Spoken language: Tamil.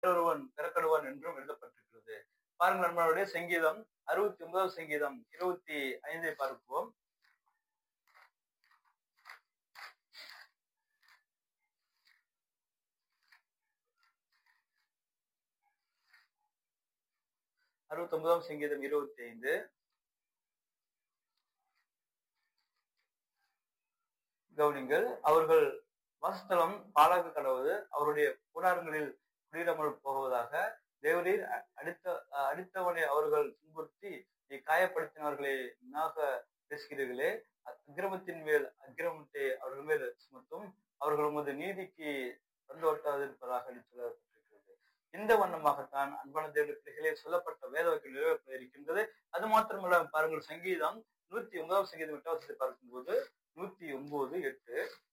ஒருவன் பிறக்கடுவான் என்றும் எழுதப்பட்டிருக்கிறது பாருங்கள் நம்மளுடைய சங்கீதம் அறுபத்தி ஒன்பதாவது சங்கீதம் இருபத்தி ஐந்தை பார்ப்போம் அறுபத்தி ஒன்பதாம் சங்கீதம் இருபத்தி ஐந்து கவனிங்கள் அவர்கள் வாசஸ்தலம் பாலாக கடவுது அவருடைய கூடாரங்களில் குடியிடாமல் போவதாக தேவரீர் அடித்த அடித்தவனை அவர்கள் துன்புறுத்தி நீ காயப்படுத்தினவர்களை நாக பேசுகிறீர்களே அக்கிரமத்தின் மேல் அக்கிரமத்தை அவர்கள் மேல் சுமத்தும் அவர்கள் உமது நீதிக்கு தந்தோட்டாதிருப்பதாக சொல்லப்பட்டிருக்கிறது இந்த வண்ணமாகத்தான் அன்பான தேவ பிள்ளைகளே சொல்லப்பட்ட வேத வாக்கியம் நிறைவேற்ற இருக்கின்றது அது மாத்திரமல்ல பாருங்கள் சங்கீதம் நூத்தி ஒன்பதாம் சங்கீதம் எட்டாவது பார்க்கும்போது நூத்தி ஒன்பது எட்டு